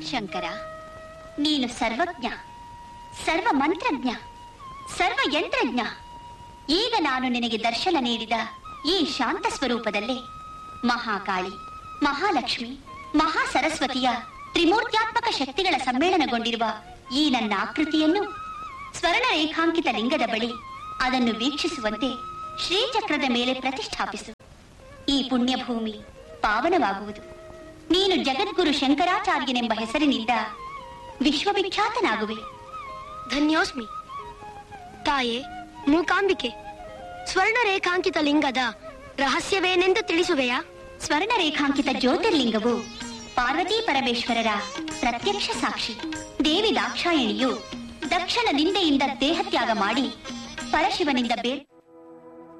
ಶಂಕರ ನೀನು ಸರ್ವಜ್ಞ ಸರ್ವ ಮಂತ್ರಜ್ಞ ಸರ್ವ ಯಂತ್ರಜ್ಞ ಈಗ ನಾನು ನಿನಗೆ ದರ್ಶನ ನೀಡಿದ ಈ ಶಾಂತ ಸ್ವರೂಪದಲ್ಲೇ ಮಹಾಕಾಳಿ ಮಹಾಲಕ್ಷ್ಮಿ ಮಹಾ ಸರಸ್ವತಿಯ ತ್ರಿಮೂರ್ತ್ಯಾತ್ಮಕ ಶಕ್ತಿಗಳ ಸಮ್ಮೇಳನಗೊಂಡಿರುವ ಈ ನನ್ನ ಆಕೃತಿಯನ್ನು ಸ್ವರ್ಣ ರೇಖಾಂಕಿತ ಲಿಂಗದ ಬಳಿ ಅದನ್ನು ವೀಕ್ಷಿಸುವಂತೆ ಶ್ರೀಚಕ್ರದ ಮೇಲೆ ಪ್ರತಿಷ್ಠಾಪಿಸು ಈ ಪುಣ್ಯಭೂಮಿ ಪಾವನವಾಗುವುದು ನೀನು ಜಗದ್ಗುರು ಶಂಕರಾಚಾರ್ಯನೆಂಬ ಹೆಸರಿನಿಂದ ವಿಶ್ವವಿಖ್ಯಾತನಾಗುವೆ ಧನ್ಯೋಸ್ಮಿ ತಾಯೇ ಮೂಕಾಂಬಿಕೆ ಸ್ವರ್ಣ ರೇಖಾಂಕಿತ ಲಿಂಗದ ರಹಸ್ಯವೇನೆಂದು ತಿಳಿಸುವೆಯಾ ಸ್ವರ್ಣ ರೇಖಾಂಕಿತ ಜ್ಯೋತಿರ್ಲಿಂಗವು ಪಾರ್ವತೀ ಪರಮೇಶ್ವರರ ಪ್ರತ್ಯಕ್ಷ ಸಾಕ್ಷಿ ದೇವಿ ದಾಕ್ಷಾಯಣಿಯು ದಕ್ಷಿಣ ನಿಂದೆಯಿಂದ ದೇಹತ್ಯಾಗ ಮಾಡಿ ಪರಶಿವನಿಂದ ಬೇರ್